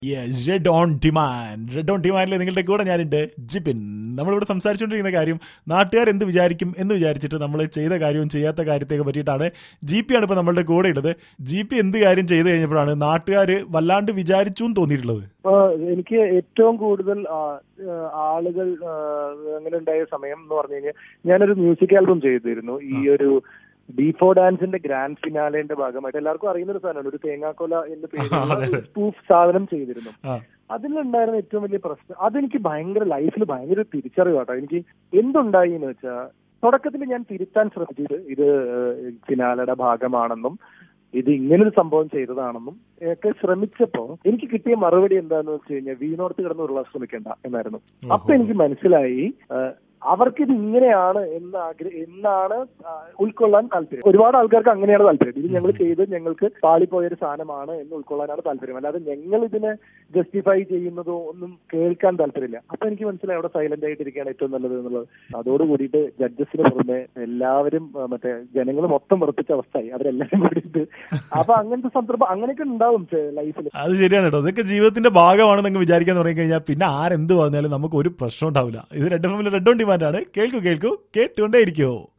yes red on demand red on ഡിമാൻഡിൽ നിങ്ങളുടെ കൂടെ ഞാനുണ്ട് ജിപിൻ നമ്മളിവിടെ സംസാരിച്ചുകൊണ്ടിരിക്കുന്ന കാര്യം നാട്ടുകാർ എന്ത് വിചാരിക്കും എന്ന് വിചാരിച്ചിട്ട് നമ്മൾ ചെയ്ത കാര്യവും ചെയ്യാത്ത കാര്യത്തെയൊക്കെ പറ്റിയിട്ടാണ് ജി പി ആണ് ഇപ്പോൾ നമ്മളുടെ കൂടെ ഉള്ളത് ജി പി എന്ത് കാര്യം ചെയ്തു കഴിഞ്ഞപ്പോഴാണ് നാട്ടുകാർ വല്ലാണ്ട് വിചാരിച്ചു എന്ന് തോന്നിയിട്ടുള്ളത് ആ, എനിക്ക് ഏറ്റവും കൂടുതൽ ആ, ആ, ആളുകൾ ആ, അങ്ങനെ ഉണ്ടായ സമയം എന്ന് പറഞ്ഞു കഴിഞ്ഞാൽ ഞാനൊരു മ്യൂസിക് ആൽബം ചെയ്തിരുന്നു ഈ ഒരു ഡീഫോ ഡാൻസിന്റെ ഗ്രാൻഡ് ഫിനാലേന്റെ ഭാഗമായിട്ട് എല്ലാവർക്കും അറിയുന്ന ഒരു സാധനമാണ് ഒരു തേങ്ങാക്കൊല എന്ന പേര് സ്പൂഫ് സാധനം ചെയ്തിരുന്നു ആ അതിലുണ്ടായിരുന്ന ഏറ്റവും വലിയ പ്രശ്നം അതെനിക്ക് ഭയങ്കര ലൈഫിൽ ഭയങ്കര ഒരു തിരിച്ചറിവ് കേട്ടോ എനിക്ക് എന്തുണ്ടായി എന്ന് വെച്ചാൽ തുടക്കത്തിൽ ഞാൻ തിരുത്താൻ ശ്രമിച്ചത് ഇത് ഫിനാലയുടെ ഭാഗമാണെന്നും ഇത് ഇങ്ങനൊരു സംഭവം ചെയ്തതാണെന്നും ഒക്കെ ശ്രമിച്ചപ്പോ എനിക്ക് കിട്ടിയ മറുപടി എന്താന്ന് വെച്ച് കഴിഞ്ഞാൽ വീണോർത്ത് കിടന്ന് ഉരുളാൻ ശ്രമിക്കണ്ട എന്നായിരുന്നു അപ്പൊ എനിക്ക് മനസ്സിലായി ആ, അവർക്കിത് ഇങ്ങനെയാണ് എന്ന് ആഗ്രഹ എന്നാണ് ആ, ഉൾക്കൊള്ളാൻ താല്പര്യം ഒരുപാട് ആൾക്കാർക്ക് അങ്ങനെയാണ് താല്പര്യം ഇത് ഞങ്ങൾ ചെയ്ത് ഞങ്ങൾക്ക് പാളിപ്പോയ ഒരു സാധനമാണ് എന്ന് ഉൾക്കൊള്ളാനാണ് താല്പര്യം അല്ലാതെ ഞങ്ങൾ ഇതിനെ ജസ്റ്റിഫൈ ചെയ്യുന്നതോ ഒന്നും കേൾക്കാൻ താല്പര്യമില്ല അപ്പൊ എനിക്ക് മനസ്സിലായി അവിടെ സൈലന്റ് ആയിട്ടിരിക്കുകയാണ് ഏറ്റവും നല്ലത് എന്നുള്ളത് അതോട് കൂടിയിട്ട് ജഡ്ജസിന് പുറമെ എല്ലാവരും ആ, മറ്റേ ജനങ്ങൾ മൊത്തം വെറുപ്പിച്ച അവസ്ഥയായി അവരെല്ലാരും കൂടിയിട്ട് അപ്പൊ അങ്ങനത്തെ സന്ദർഭം അങ്ങനെയൊക്കെ ഉണ്ടാവും ലൈഫിൽ അത് ശരിയാണ് കേട്ടോ അതൊക്കെ ജീവിതത്തിന്റെ ഭാഗമാണെന്ന് അങ്ങ് വിചാരിക്കാൻ തുടങ്ങി കഴിഞ്ഞാൽ പിന്നെ ആരെന്ത് പറഞ്ഞാലും നമുക്ക് ഒരു പ്രശ്നം ഉണ്ടാവില്ല ഇത് red F red on demand ആണ് കേൾക്കൂ കേൾക്കൂ കേട്ടുകൊണ്ടേ ഇരിക്കുമോ